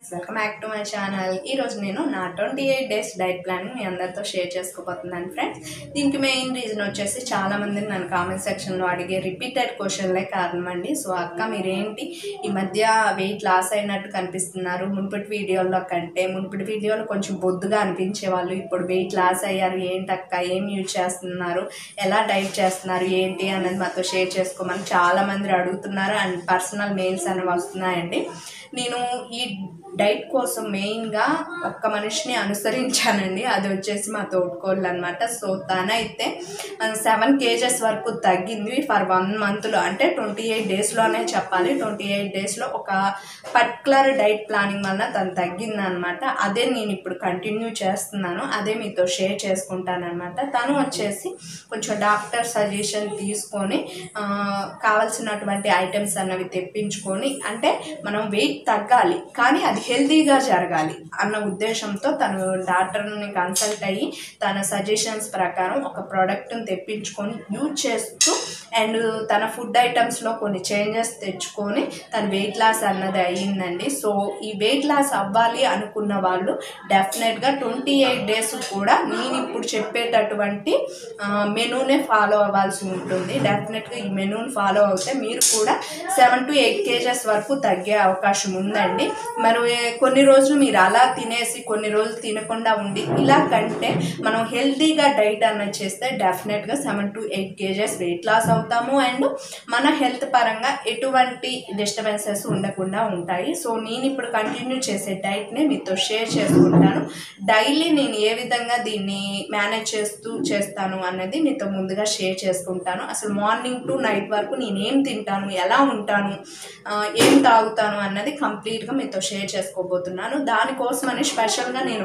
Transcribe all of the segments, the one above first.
welcome back to my channel ఈ రోజు నేను నా twenty eight days diet plan మీ అందరితో షేర్ చేసుకోబోతున్నాను ఫ్రెండ్స్ దీనికి మెయిన్ రీజన్ వచ్చేసి చాలా మంది నన్ను కామెంట్ సెక్షన్లో అడిగే రిపీటెడ్ క్వశ్చన్లే కారణం అండి సో అక్క మీరేంటి ఈ మధ్య వెయిట్ లాస్ అయినట్టు కనిపిస్తున్నారు మునుపటి వీడియోలో కంటే మునుపటి వీడియోలో కొంచెం బొద్దుగా అనిపించే వాళ్ళు ఇప్పుడు వెయిట్ లాస్ అయ్యారు ఏంటి అక్క ఏం యూజ్ చేస్తున్నారు ఎలా డైట్ చేస్తున్నారు ఏంటి అన్నది మాతో షేర్ చేసుకోమని చాలా మంది అడుగుతున్నారు అండ్ పర్సనల్ మెయిల్స్ అనేవి వస్తున్నాయండి నేను ఈ డైట్ కోసం మెయిన్గా ఒక్క మనిషిని అనుసరించానండి అది వచ్చేసి మా తోడుకోళ్ళు అనమాట సో తనైతే సెవెన్ కేజెస్ వరకు తగ్గింది ఫర్ వన్ మంత్లో అంటే ట్వంటీ ఎయిట్ డేస్లోనే చెప్పాలి ట్వంటీ ఎయిట్ డేస్లో ఒక పర్టికులర్ డైట్ ప్లానింగ్ వల్ల తను తగ్గింది అనమాట అదే నేను ఇప్పుడు కంటిన్యూ చేస్తున్నాను అదే మీతో షేర్ చేసుకుంటాను అనమాట తను వచ్చేసి కొంచెం డాక్టర్ సజెషన్ తీసుకొని ఆ, కావలసినటువంటి ఐటమ్స్ అన్నవి తెప్పించుకొని అంటే మనం వెయిట్ తగ్గాలి కానీ అది హెల్తీగా జరగాలి అన్న ఉద్దేశంతో తను డాక్టర్ని కన్సల్ట్ అయ్యి తన సజెషన్స్ ప్రకారం ఒక ప్రోడక్ట్ని తెప్పించుకొని యూజ్ చేస్తూ అండ్ తన ఫుడ్ ఐటమ్స్లో కొన్ని చేంజెస్ తెచ్చుకొని తన వెయిట్ లాస్ అన్నది అయ్యిందండి సో ఈ వెయిట్ లాస్ అవ్వాలి అనుకున్న వాళ్ళు డెఫినెట్గా ట్వంటీ ఎయిట్ డేస్ కూడా నేను ఇప్పుడు చెప్పేటటువంటి మెనూనే ఫాలో అవ్వాల్సి ఉంటుంది డెఫినెట్గా ఈ మెనూని ఫాలో అవుతే మీరు కూడా సెవెన్ టు ఎయిట్ కేజెస్ వరకు తగ్గే అవకాశం ఉందండి మరి కొన్ని రోజులు మీరు అలా తినేసి కొన్ని రోజులు తినకుండా ఉండి ఇలా కంటే మనం హెల్తీగా డైట్ అన్నది చేస్తే డెఫినెట్గా seven to eight kgs weight loss అవుతాము అండ్ మన హెల్త్ పరంగా ఎటువంటి డిస్టర్బెన్సెస్ ఉండకుండా ఉంటాయి సో నేను ఇప్పుడు కంటిన్యూ చేసే డైట్ని మీతో షేర్ చేసుకుంటాను డైలీ నేను ఏ విధంగా దీన్ని మేనేజ్ చేస్తూ చేస్తాను అన్నది మీతో ముందుగా షేర్ చేసుకుంటాను అసలు మార్నింగ్ టు నైట్ వరకు నేను ఏం తింటాను ఎలా ఉంటాను ఆ, ఏం తాగుతాను అన్నది కంప్లీట్గా మీతో షేర్ చేసుకోబోతున్నాను దానికోసమని స్పెషల్గా నేను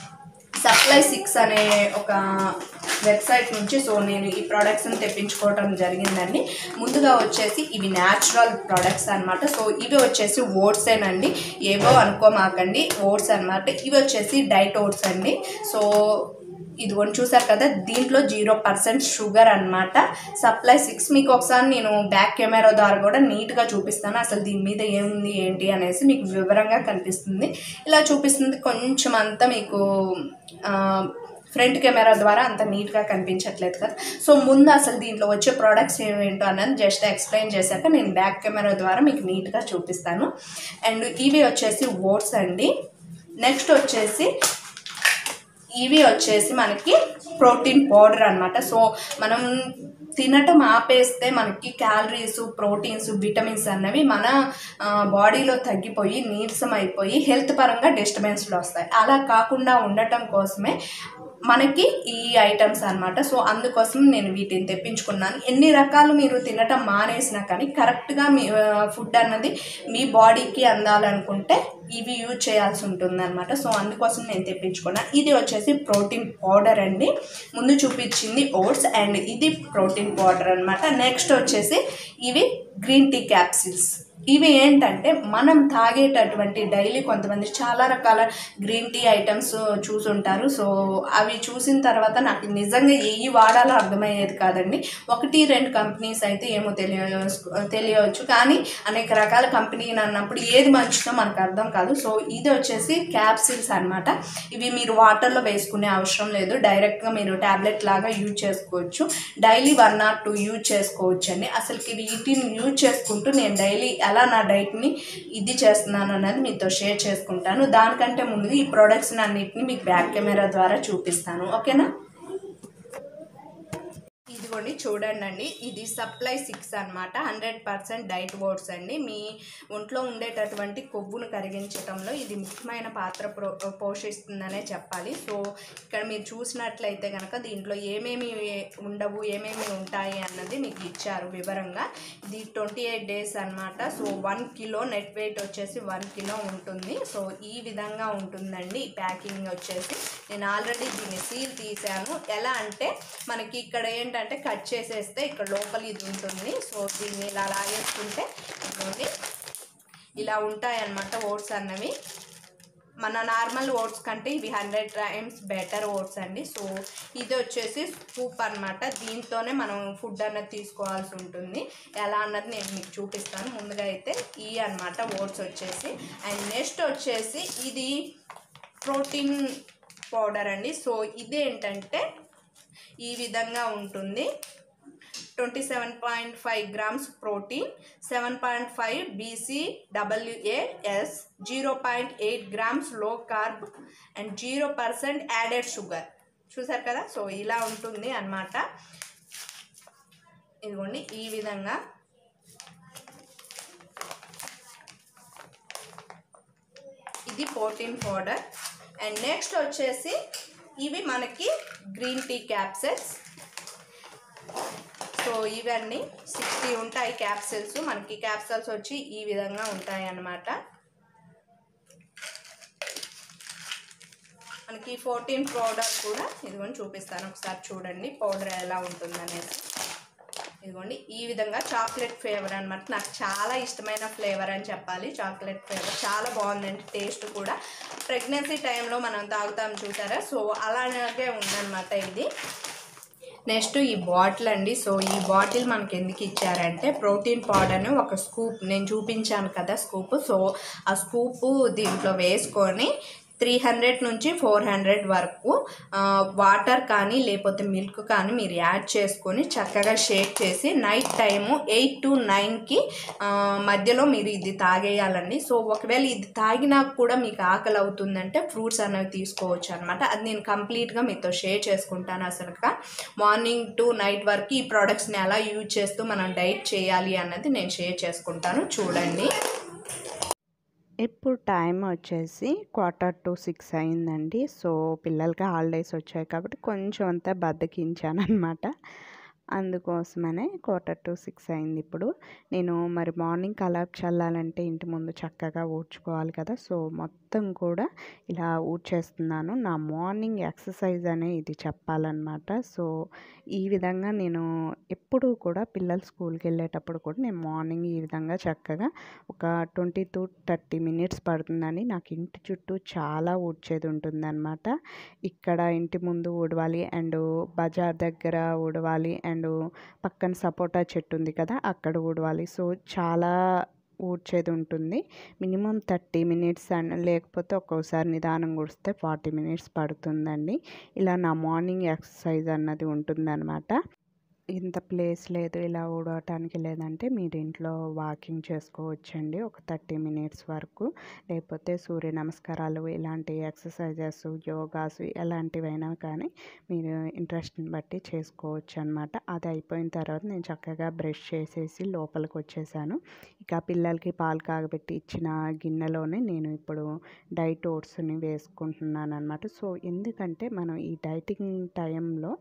సప్లై సిక్స్ అనే ఒక వెబ్సైట్ నుంచి సో నేను ఈ ప్రోడక్ట్స్ని తెప్పించుకోవడం జరిగిందండి ముందుగా వచ్చేసి ఇవి న్యాచురల్ ప్రోడక్ట్స్ అన్నమాట సో ఇవి వచ్చేసి ఓట్సేనండి ఏవో అనుకోమాకండి ఓట్స్ అన్నమాట ఇవి వచ్చేసి డైట్ ఓట్స్ అండి సో ఇదిగోండి చూసారు కదా దీంట్లో జీరో పర్సెంట్ షుగర్ అన్నమాట సప్లై సిక్స్ మీకు ఒకసారి నేను బ్యాక్ కెమెరా ద్వారా కూడా నీట్గా చూపిస్తాను అసలు దీని మీద ఏముంది ఏంటి అనేసి మీకు వివరంగా కనిపిస్తుంది ఇలా చూపిస్తుంది కొంచెం అంతా మీకు ఆ, ఫ్రంట్ కెమెరా ద్వారా అంత నీట్గా కనిపించట్లేదు కదా సో ముందు అసలు దీంట్లో వచ్చే ప్రోడక్ట్స్ ఏమేంటో అన్నది జస్ట్ ఎక్స్ప్లెయిన్ చేశాక నేను బ్యాక్ కెమెరా ద్వారా మీకు నీట్గా చూపిస్తాను అండ్ ఇవి వచ్చేసి ఓట్స్ అండి నెక్స్ట్ వచ్చేసి ఇవి వచ్చేసి మనకి ప్రోటీన్ పౌడర్ అన్నమాట సో మనం తినటం ఆపేస్తే మనకి క్యాలరీస్ ప్రోటీన్స్ విటమిన్స్ అన్నవి మన ఆ, బాడీలో తగ్గిపోయి నీరసం అయిపోయి హెల్త్ పరంగా డిస్టర్బెన్స్లు వస్తాయి అలా కాకుండా ఉండటం కోసమే మనకి ఈ ఐటమ్స్ అన్నమాట సో అందుకోసం నేను వీటిని తెప్పించుకున్నాను ఎన్ని రకాలు మీరు తినటం మానేసినా కానీ కరెక్ట్గా మీ ఫుడ్ అన్నది మీ బాడీకి అందాలనుకుంటే ఇవి యూజ్ చేయాల్సి ఉంటుంది అనమాట సో అందుకోసం నేను తెప్పించుకున్నాను ఇది వచ్చేసి ప్రోటీన్ పౌడర్ అండి ముందు చూపించింది ఓట్స్ అండ్ ఇది ప్రోటీన్ పౌడర్ అన్నమాట నెక్స్ట్ వచ్చేసి ఇవి గ్రీన్ టీ క్యాప్సిల్స్ ఇవి ఏంటంటే మనం తాగేటటువంటి డైలీ కొంతమంది చాలా రకాల గ్రీన్ టీ ఐటమ్స్ చూసుంటారు సో అవి చూసిన తర్వాత నాకు నిజంగా ఏవి వాడాలో అర్థమయ్యేది కాదండి ఒకటి రెండు కంపెనీస్ అయితే ఏమో తెలియ తెలియవచ్చు కానీ అనేక రకాల కంపెనీ అన్నప్పుడు ఏది మంచిదో మనకు అర్థం కాదు సో ఇది వచ్చేసి క్యాప్సిల్స్ అన్నమాట ఇవి మీరు వాటర్లో వేసుకునే అవసరం లేదు డైరెక్ట్గా మీరు ట్యాబ్లెట్ లాగా యూజ్ చేసుకోవచ్చు daily one or two use చేసుకోవచ్చు అండి అసలుకి వీటిని యూజ్ చేసుకుంటూ నేను డైలీ ఎలా నా డైట్ని ఇది చేస్తున్నాను అన్నది మీతో షేర్ చేసుకుంటాను దానికంటే ముందు ఈ ప్రోడక్ట్స్ అన్నిటిని మీకు బ్యాక్ కెమెరా ద్వారా చూపిస్తాను ఓకేనా ఇదిగోండి చూడండి అండి ఇది సప్లై సిక్స్ అన్నమాట హండ్రెడ్ పర్సెంట్ డైట్ ఓట్స్ అండి మీ ఒంట్లో ఉండేటటువంటి కొవ్వును కరిగించడంలో ఇది ముఖ్యమైన పాత్ర ప్రో పోషిస్తుందనే చెప్పాలి సో ఇక్కడ మీరు చూసినట్లయితే కనుక దీంట్లో ఏమేమి ఉండవు ఏమేమి ఉంటాయి అన్నది మీకు ఇచ్చారు వివరంగా ఇది ట్వంటీ ఎయిట్ డేస్ అనమాట so one kilo net weight వచ్చేసి వన్ కిలో ఉంటుంది సో ఈ విధంగా ఉంటుందండి ప్యాకింగ్ వచ్చేసి నేను ఆల్రెడీ దీన్ని సీల్ తీసాను ఎలా అంటే మనకి ఇక్కడ ఏంటంటే కట్ చేసేస్తే ఇక్కడ లోపల ఇది ఉంటుంది సో దీన్ని ఇలా లాగేసుకుంటే ఇదిగోండి ఇలా ఉంటాయి అన్నమాట ఓట్స్ అన్నవి మన నార్మల్ ఓట్స్ కంటే ఇవి హండ్రెడ్ టైమ్స్ బెటర్ ఓట్స్ అండి సో ఇది వచ్చేసి స్కూప్ అనమాట దీంతోనే మనం ఫుడ్ అన్నది తీసుకోవాల్సి ఉంటుంది ఎలా అన్నది నేను మీకు చూపిస్తాను ముందుగా అయితే ఈ అనమాట ఓట్స్ వచ్చేసి అండ్ నెక్స్ట్ వచ్చేసి ఇది ప్రోటీన్ పౌడర్ అండి సో ఇది ఏంటంటే ఈ విధంగా ఉంటుంది twenty seven point five grams protein seven point five BC WAS zero point eight grams low carb and zero percent added sugar చూసారు కదా సో ఇలా ఉంటుంది అన్నమాట ఇదిగోండి ఈ విధంగా ఇది ప్రోటీన్ పౌడర్ అండ్ నెక్స్ట్ వచ్చేసి ఇవి మనకి గ్రీన్ టీ క్యాప్సెల్స్ సో ఇవన్నీ సిక్స్టీ ఉంటాయి క్యాప్సెల్స్ మనకి క్యాప్సల్స్ వచ్చి ఈ విధంగా ఉంటాయి అన్నమాట మనకి ఫోర్టీన్ పౌడర్ కూడా ఇదిగోండి చూపిస్తాను ఒకసారి చూడండి పౌడర్ ఎలా ఉంటుందనేసి ఇదిగోండి ఈ విధంగా చాక్లెట్ ఫ్లేవర్ అనమాట నాకు చాలా ఇష్టమైన ఫ్లేవర్ అని చెప్పాలి చాక్లెట్ ఫ్లేవర్ చాలా బాగుందండి టేస్ట్ కూడా ప్రెగ్నెన్సీ టైంలో మనం తాగుతాం చూసారా సో అలాగే ఉందన్నమాట ఇది నెక్స్ట్ ఈ బాటిల్ అండి సో ఈ బాటిల్ మనకి ఎందుకు ఇచ్చారంటే ప్రోటీన్ పౌడర్ని ఒక స్కూప్ నేను చూపించాను కదా స్కూప్ సో ఆ స్కూప్ దీంట్లో వేసుకొని త్రీ హండ్రెడ్ నుంచి ఫోర్ హండ్రెడ్ వరకు వాటర్ కానీ లేకపోతే మిల్క్ కానీ మీరు యాడ్ చేసుకొని చక్కగా షేక్ చేసి నైట్ టైము ఎయిట్ టు నైన్కి మధ్యలో మీరు ఇది తాగేయాలండి సో ఒకవేళ ఇది తాగినా కూడా మీకు ఆకలి అవుతుందంటే ఫ్రూట్స్ అనేవి తీసుకోవచ్చు అనమాట అది నేను కంప్లీట్గా మీతో షేర్ చేసుకుంటాను అసలు మార్నింగ్ టు నైట్ వరకు ఈ ప్రోడక్ట్స్ని ఎలా యూజ్ చేస్తూ మనం డైట్ చేయాలి అన్నది నేను షేర్ చేసుకుంటాను చూడండి ఇప్పుడు టైం వచ్చేసి క్వార్టర్ టు సిక్స్ అయిందండి సో పిల్లలకి హాలిడేస్ వచ్చాయి కాబట్టి కొంచెం అంతా బద్దకించాను అనమాట అందుకోసమనే క్వార్టర్ టు సిక్స్ అయింది ఇప్పుడు నేను మరి మార్నింగ్ కలర్ చల్లాలంటే ఇంటి ముందు చక్కగా ఊడ్చుకోవాలి కదా సో మొత్తం కూడా ఇలా ఊడ్చేస్తున్నాను నా మార్నింగ్ ఎక్సర్సైజ్ అనే ఇది చెప్పాలన్నమాట సో ఈ విధంగా నేను ఎప్పుడూ కూడా పిల్లలు స్కూల్కి వెళ్ళేటప్పుడు కూడా నేను మార్నింగ్ ఈ విధంగా చక్కగా ఒక ట్వంటీ టు థర్టీ మినిట్స్ పడుతుందని నాకు ఇంటి చుట్టూ చాలా ఊడ్చేది ఉంటుందన్నమాట ఇక్కడ ఇంటి ముందు ఊడవాలి అండ్ బజార్ దగ్గర ఊడవాలి అండ్ పక్కన సపోటా చెట్టు ఉంది కదా అక్కడ ఊడవాలి సో చాలా ఊడ్చేది ఉంటుంది మినిమం థర్టీ మినిట్స్ అండ్ లేకపోతే ఒక్కోసారి నిదానం కూడిస్తే ఫార్టీ మినిట్స్ పడుతుందండి ఇలా నా మార్నింగ్ ఎక్సర్సైజ్ అన్నది ఉంటుందన్నమాట ఇంత ప్లేస్ లేదు ఇలా ఊడవటానికి లేదంటే మీరు ఇంట్లో వాకింగ్ చేసుకోవచ్చండి ఒక థర్టీ మినిట్స్ వరకు లేకపోతే సూర్య నమస్కారాలు ఇలాంటి ఎక్సర్సైజెస్ యోగాస్ ఎలాంటివైనా కానీ మీరు ఇంట్రెస్ట్ని బట్టి చేసుకోవచ్చు అనమాట అది అయిపోయిన తర్వాత నేను చక్కగా బ్రష్ చేసేసి లోపలికి వచ్చేసాను ఇక పిల్లలకి పాలు కాగబెట్టి ఇచ్చిన గిన్నెలోనే నేను ఇప్పుడు డైట్ ఓట్స్ని వేసుకుంటున్నాను అనమాట సో ఎందుకంటే మనం ఈ డైటింగ్ టైంలో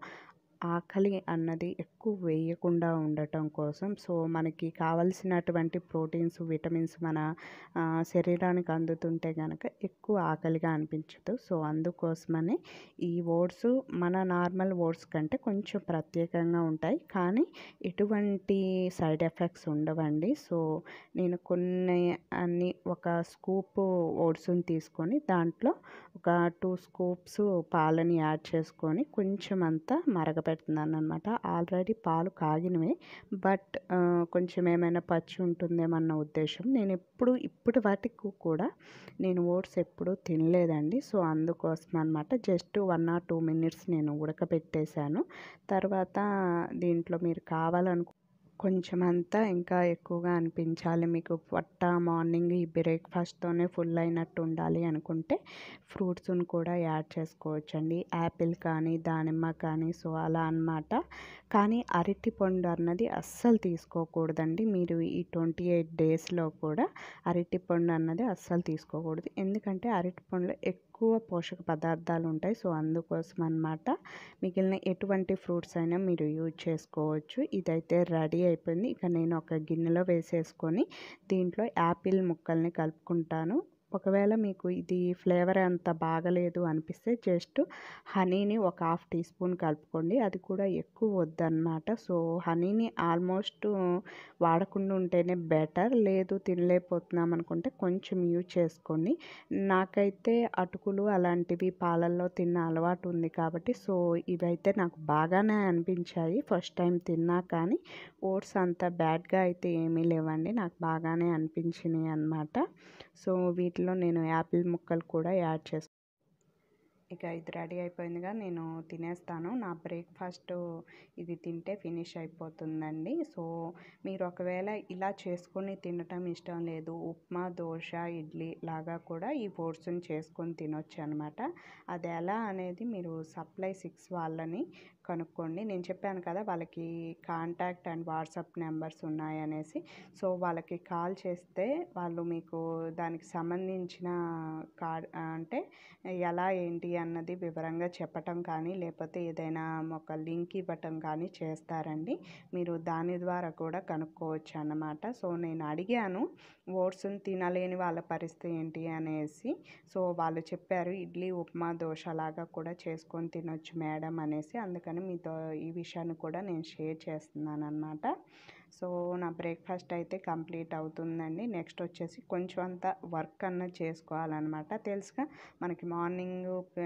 ఆకలి అన్నది ఎక్కువ వేయకుండా ఉండటం కోసం సో మనకి కావలసినటువంటి ప్రోటీన్స్ విటమిన్స్ మన ఆ, శరీరానికి అందుతుంటే కనుక ఎక్కువ ఆకలిగా అనిపించదు సో అందుకోసమనే ఈ ఓట్స్ మన నార్మల్ ఓట్స్ కంటే కొంచెం ప్రత్యేకంగా ఉంటాయి కానీ ఎటువంటి సైడ్ ఎఫెక్ట్స్ ఉండవండి సో నేను కొన్ని అన్ని ఒక స్కూప్ ఓట్స్ని తీసుకొని దాంట్లో ఒక టూ స్కూప్స్ పాలని యాడ్ చేసుకొని కొంచెం అంతా మరగపెడుతున్నాను అనమాట ఆల్రెడీ పాలు కాగినవే బట్ ఆ, కొంచెం ఏమైనా పచ్చి ఉంటుందేమన్న ఉద్దేశం నేను ఎప్పుడు ఇప్పటి వాటికి కూడా నేను ఓట్స్ ఎప్పుడూ తినలేదండి సో అందుకోసం అనమాట just one or two minutes నేను ఉడకబెట్టేశాను తర్వాత దీంట్లో మీరు కావాలనుకో కొంచెం అంతా ఇంకా ఎక్కువగా అనిపించాలి మీకు పొట్ట మార్నింగ్ ఈ బ్రేక్ఫాస్ట్తోనే ఫుల్ అయినట్టు ఉండాలి అనుకుంటే ఫ్రూట్స్ని కూడా యాడ్ చేసుకోవచ్చండి యాపిల్ కానీ దానిమ్మ కానీ సో అలా అన్నమాట కానీ అరటి పండు అన్నది అస్సలు తీసుకోకూడదండి మీరు ఈ ట్వంటీ ఎయిట్ డేస్లో కూడా అరటి పండు అన్నది అస్సలు తీసుకోకూడదు ఎందుకంటే అరటి పండులో ఎక్కువ పోషక పదార్థాలు ఉంటాయి సో అందుకోసం అన్నమాట మిగిలిన ఎటువంటి ఫ్రూట్స్ అయినా మీరు యూజ్ చేసుకోవచ్చు ఇదైతే రెడీ అయిపోయింది ఇక నేను ఒక గిన్నెలో వేసేసుకొని దీంట్లో యాపిల్ ముక్కల్ని కలుపుకుంటాను ఒకవేళ మీకు ఇది ఫ్లేవర్ అంత బాగలేదు అనిపిస్తే జస్ట్ హనీని ఒక హాఫ్ టీ స్పూన్ కలుపుకోండి అది కూడా ఎక్కువ వద్దన్నమాట సో హనీని ఆల్మోస్ట్ వాడకుండా ఉంటేనే బెటర్ లేదు తినలేకపోతున్నాం అనుకుంటే కొంచెం యూజ్ చేసుకోండి నాకైతే అటుకులు అలాంటివి పాలల్లో తిన్న అలవాటు ఉంది కాబట్టి సో ఇవైతే నాకు బాగానే అనిపించాయి ఫస్ట్ టైం తిన్నా కానీ ఓట్స్ అంత బ్యాడ్గా అయితే ఏమీ లేవండి నాకు బాగానే అనిపించినాయి అన్నమాట సో వీటిలో నేను యాపిల్ ముక్కలు కూడా యాడ్ చేసు ఇక ఇది రెడీ అయిపోయిందిగా నేను తినేస్తాను నా బ్రేక్ఫాస్ట్ ఇది తింటే ఫినిష్ అయిపోతుందండి సో మీరు ఒకవేళ ఇలా చేసుకొని తినటం ఇష్టం లేదు ఉప్మా దోశ ఇడ్లీ లాగా కూడా ఈ ఓట్స్ని చేసుకొని తినొచ్చు అనమాట అది ఎలా అనేది మీరు సప్లై సిక్స్ వాళ్ళని కనుక్కోండి నేను చెప్పాను కదా వాళ్ళకి కాంటాక్ట్ అండ్ వాట్సాప్ నెంబర్స్ ఉన్నాయనేసి సో వాళ్ళకి కాల్ చేస్తే వాళ్ళు మీకు దానికి సంబంధించిన కార్డ్ అంటే ఎలా ఏంటి అన్నది వివరంగా చెప్పటం కానీ లేకపోతే ఏదైనా ఒక లింక్ ఇవ్వటం కానీ చేస్తారండి మీరు దాని ద్వారా కూడా కనుక్కోవచ్చు అన్నమాట సో నేను అడిగాను ఓట్స్ని తినలేని వాళ్ళ పరిస్థితి ఏంటి అనేసి సో వాళ్ళు చెప్పారు ఇడ్లీ ఉప్మా దోశ లాగా కూడా చేసుకొని తినొచ్చు మేడం అనేసి అందుకని మీతో ఈ విషయాన్ని కూడా నేను షేర్ చేస్తున్నాను అనమాట సో నా బ్రేక్ఫాస్ట్ అయితే కంప్లీట్ అవుతుందండి నెక్స్ట్ వచ్చేసి కొంచెం అంత వర్క్ అన్నది చేసుకోవాలన్నమాట తెలుసుగా మనకి మార్నింగ్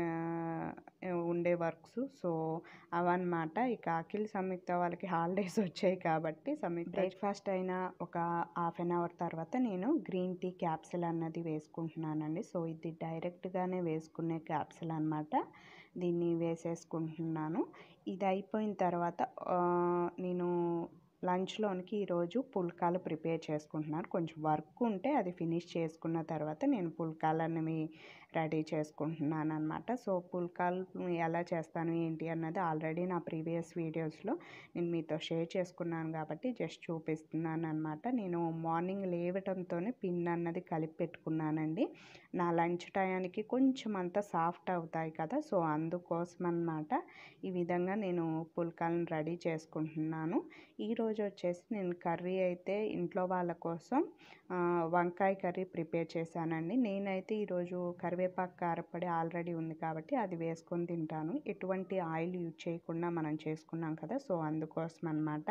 ఉండే వర్క్స్ సో అవన్నమాట ఇక అఖిల్ సంయుక్త వాళ్ళకి హాలిడేస్ వచ్చాయి కాబట్టి సంయుక్త బ్రేక్ఫాస్ట్ అయిన ఒక హాఫ్ అన్ అవర్ తర్వాత నేను గ్రీన్ టీ క్యాప్సిల్ అన్నది వేసుకుంటున్నానండి సో ఇది డైరెక్ట్గానే వేసుకునే క్యాప్సిల్ అనమాట దీన్ని వేసేసుకుంటున్నాను ఇది అయిపోయిన తర్వాత నేను లంచ్లోనికి ఈరోజు పుల్కాలు ప్రిపేర్ చేసుకుంటున్నాను కొంచెం వర్క్ ఉంటే అది ఫినిష్ చేసుకున్న తర్వాత నేను పుల్కాలు అనేవి రెడీ చేసుకుంటున్నాను అనమాట సో పుల్కాలు ఎలా చేస్తాను ఏంటి అన్నది ఆల్రెడీ నా ప్రీవియస్ వీడియోస్లో నేను మీతో షేర్ చేసుకున్నాను కాబట్టి జస్ట్ చూపిస్తున్నాను అనమాట నేను మార్నింగ్ లేవటంతోనే పిన్ అన్నది కలిపి పెట్టుకున్నానండి నా లంచ్ టయానికి కొంచెం అంత సాఫ్ట్ అవుతాయి కదా సో అందుకోసం అనమాట ఈ విధంగా నేను పుల్కాలను రెడీ చేసుకుంటున్నాను ఈరోజు వచ్చేసి నేను కర్రీ అయితే ఇంట్లో వాళ్ళ కోసం వంకాయ కర్రీ ప్రిపేర్ చేశానండి నేనైతే ఈరోజు కరివేపాకు కారపొడి ఆల్రెడీ ఉంది కాబట్టి అది వేసుకొని తింటాను ఎటువంటి ఆయిల్ యూజ్ చేయకుండా మనం చేసుకున్నాం కదా సో అందుకోసం అనమాట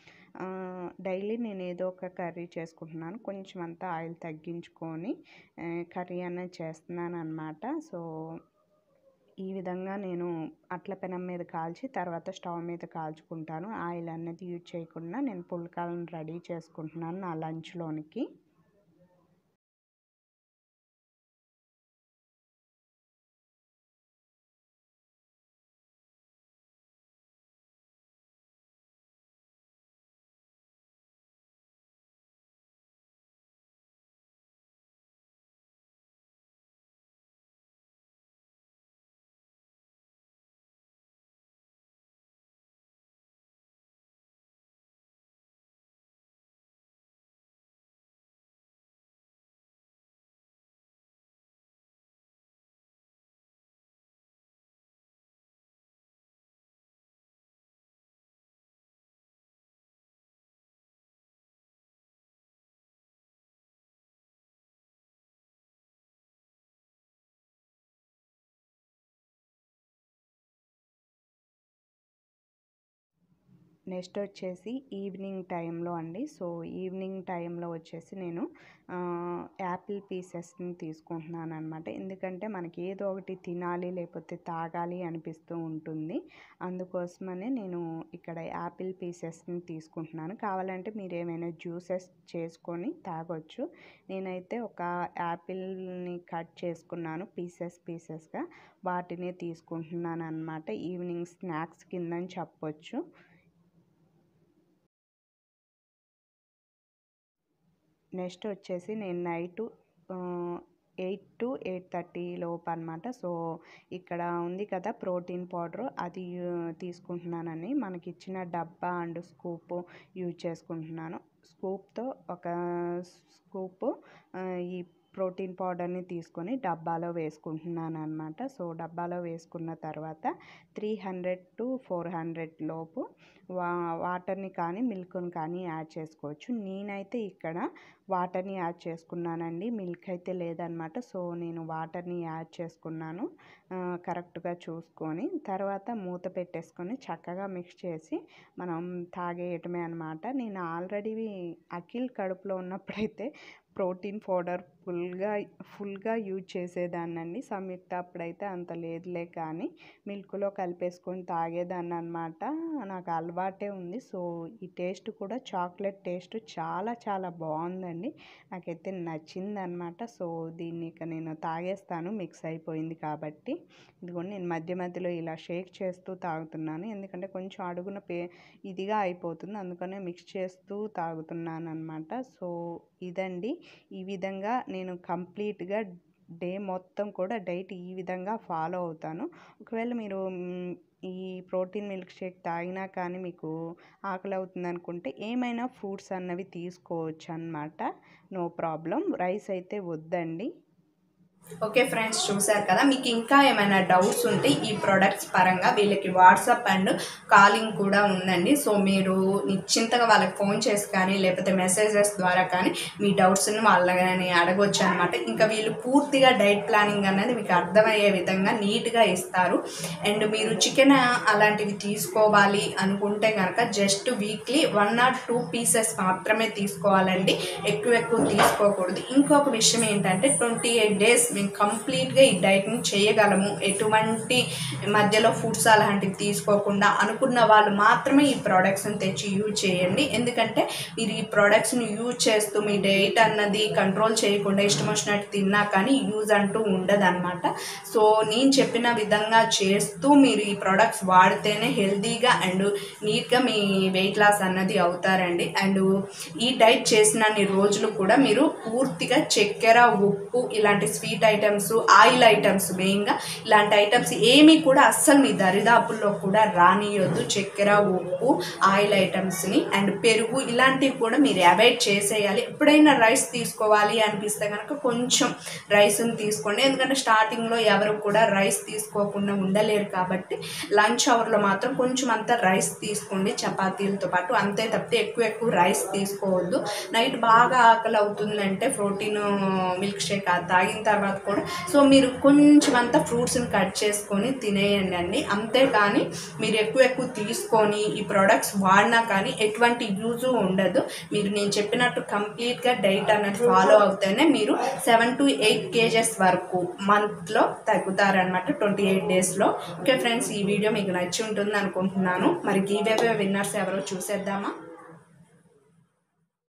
డైలీ నేను ఏదో ఒక కర్రీ చేసుకుంటున్నాను కొంచెం అంతా ఆయిల్ తగ్గించుకొని కర్రీ అనేది చేస్తున్నాను అనమాట సో ఈ విధంగా నేను అట్ల పెనం మీద కాల్చి తర్వాత స్టవ్ మీద కాల్చుకుంటాను ఆయిల్ అనేది యూజ్ చేయకుండా నేను పుల్కాలను రెడీ చేసుకుంటున్నాను నా లంచ్లోనికి నెక్స్ట్ వచ్చేసి ఈవినింగ్ టైంలో అండి సో ఈవినింగ్ టైంలో వచ్చేసి నేను యాపిల్ పీసెస్ని తీసుకుంటున్నాను అనమాట ఎందుకంటే మనకి ఏదో ఒకటి తినాలి లేకపోతే తాగాలి అనిపిస్తూ ఉంటుంది అందుకోసమనే నేను ఇక్కడ యాపిల్ పీసెస్ని తీసుకుంటున్నాను కావాలంటే మీరు ఏమైనా జ్యూసెస్ చేసుకొని తాగొచ్చు నేనైతే ఒక యాపిల్ని కట్ చేసుకున్నాను పీసెస్ పీసెస్గా వాటిని తీసుకుంటున్నాను అనమాట ఈవినింగ్ స్నాక్స్ కిందని చెప్పొచ్చు నెక్స్ట్ వచ్చేసి నేను night eight to eight thirty లోపు అనమాట సో ఇక్కడ ఉంది కదా ప్రోటీన్ పౌడర్ అది తీసుకుంటున్నానని మనకి ఇచ్చిన డబ్బా అండ్ స్కూప్ యూజ్ చేసుకుంటున్నాను స్కూప్తో ఒక స్కూప్ ఈ ప్రోటీన్ పౌడర్ని తీసుకొని డబ్బాలో వేసుకుంటున్నాను అనమాట సో డబ్బాలో వేసుకున్న తర్వాత three hundred to four hundred లోపు వా వాటర్ని కానీ మిల్క్ని కానీ యాడ్ చేసుకోవచ్చు నేనైతే ఇక్కడ వాటర్ని యాడ్ చేసుకున్నానండి మిల్క్ అయితే లేదనమాట సో నేను వాటర్ని యాడ్ చేసుకున్నాను ఆ, కరెక్ట్గా చూసుకొని తర్వాత మూత పెట్టేసుకొని చక్కగా మిక్స్ చేసి మనం తాగేయటమే అనమాట నేను ఆల్రెడీ అఖిల్ కడుపులో ఉన్నప్పుడైతే ప్రోటీన్ పౌడర్ ఫుల్గా ఫుల్గా యూజ్ చేసేదాన్నండి సంయుక్త అప్పుడైతే అంత లేదులే కానీ మిల్క్లో కలిపేసుకొని తాగేదాన్ని అనమాట నాకు అలవాటే ఉంది సో ఈ టేస్ట్ కూడా చాక్లెట్ టేస్ట్ చాలా చాలా బాగుందండి నాకైతే నచ్చింది అనమాట సో దీన్ని ఇక నేను తాగేస్తాను మిక్స్ అయిపోయింది కాబట్టి ఇదిగోండి నేను మధ్య మధ్యలో ఇలా షేక్ చేస్తూ తాగుతున్నాను ఎందుకంటే కొంచెం అడుగున పే ఇదిగా అయిపోతుంది అందుకనే మిక్స్ చేస్తూ తాగుతున్నాను అనమాట సో ఇదండి ఈ విధంగా నేను కంప్లీట్గా డే మొత్తం కూడా డైట్ ఈ విధంగా ఫాలో అవుతాను ఒకవేళ మీరు మ్, ఈ ప్రోటీన్ మిల్క్ షేక్ తాగినా కానీ మీకు ఆకలి అవుతుంది అనుకుంటే ఏమైనా ఫ్రూట్స్ అన్నవి తీసుకోవచ్చు అన్నమాట నో ప్రాబ్లం రైస్ అయితే వద్దండి ఓకే ఫ్రెండ్స్ చూసారు కదా మీకు ఇంకా ఏమైనా డౌట్స్ ఉంటే ఈ ప్రొడక్ట్స్ పరంగా వీళ్ళకి వాట్సాప్ అండ్ కాలింగ్ కూడా ఉందండి సో మీరు నిశ్చింతగా వాళ్ళకి ఫోన్ చేసి కానీ లేకపోతే మెసేజెస్ ద్వారా కానీ మీ డౌట్స్ని వాళ్ళని అడగొచ్చు అనమాట ఇంకా వీళ్ళు పూర్తిగా డైట్ ప్లానింగ్ అనేది మీకు అర్థమయ్యే విధంగా నీట్గా ఇస్తారు అండ్ మీరు చికెన్ అలాంటివి తీసుకోవాలి అనుకుంటే కనుక just weekly one or two pieces మాత్రమే తీసుకోవాలండి ఎక్కువ ఎక్కువ తీసుకోకూడదు ఇంకొక విషయం ఏంటంటే ట్వంటీ ఎయిట్ డేస్ మేము కంప్లీట్గా ఈ డైట్ని చేయగలము ఎటువంటి మధ్యలో ఫుడ్స్ అలాంటివి తీసుకోకుండా అనుకున్న వాళ్ళు మాత్రమే ఈ ప్రోడక్ట్స్ని తెచ్చి యూజ్ చేయండి ఎందుకంటే మీరు ఈ ప్రోడక్ట్స్ని యూజ్ చేస్తూ మీ డైట్ అన్నది కంట్రోల్ చేయకుండా ఇష్టం వచ్చినట్టు తిన్నా కానీ యూజ్ అంటూ ఉండదన్నమాట సో నేను చెప్పిన విధంగా చేస్తూ మీరు ఈ ప్రోడక్ట్స్ వాడితేనే హెల్తీగా అండ్ నీట్గా మీ వెయిట్ లాస్ అన్నది అవుతారండి అండ్ ఈ డైట్ చేసినన్ని రోజులు కూడా మీరు పూర్తిగా చక్కెర ఉప్పు ఇలాంటి స్వీట్ ఐటమ్స్ ఆయిల్ ఐటమ్స్ మెయిన్గా ఇలాంటి ఐటమ్స్ ఏమీ కూడా అస్సలు మీ దరిదాపుల్లో కూడా రానియొద్దు చక్కెర ఉప్పు ఆయిల్ ఐటమ్స్ని అండ్ పెరుగు ఇలాంటివి కూడా మీరు అవాయిడ్ చేసేయాలి ఎప్పుడైనా రైస్ తీసుకోవాలి అనిపిస్తే కనుక కొంచెం రైస్ని తీసుకోండి ఎందుకంటే స్టార్టింగ్లో ఎవరు కూడా రైస్ తీసుకోకుండా ఉండలేరు కాబట్టి లంచ్ అవర్లో మాత్రం కొంచెం అంతా రైస్ తీసుకోండి చపాతీలతో పాటు అంతే తప్పితే ఎక్కువ ఎక్కువ రైస్ తీసుకోవద్దు నైట్ బాగా ఆకలి అవుతుందంటే ప్రోటీన్ మిల్క్ షేక్ తాగిన తర్వాత కూడా సో మీరు కొంచెం అంతా ఫ్రూట్స్ని కట్ చేసుకొని తినేయండి అండి అంతేకాని మీరు ఎక్కువ ఎక్కువ తీసుకొని ఈ ప్రొడక్ట్స్ వాడినా కానీ ఎటువంటి యూజ్ ఉండదు మీరు నేను చెప్పినట్టు కంప్లీట్గా డైట్ అన్నది ఫాలో అవుతేనే మీరు సెవెన్ టు ఎయిట్ కేజెస్ వరకు మంత్లో తగ్గుతారనమాట ట్వంటీ ఎయిట్ డేస్లో ఓకే ఫ్రెండ్స్ ఈ వీడియో మీకు నచ్చి ఉంటుంది అనుకుంటున్నాను మరి గీవే విన్నర్స్ ఎవరో చూసేద్దామా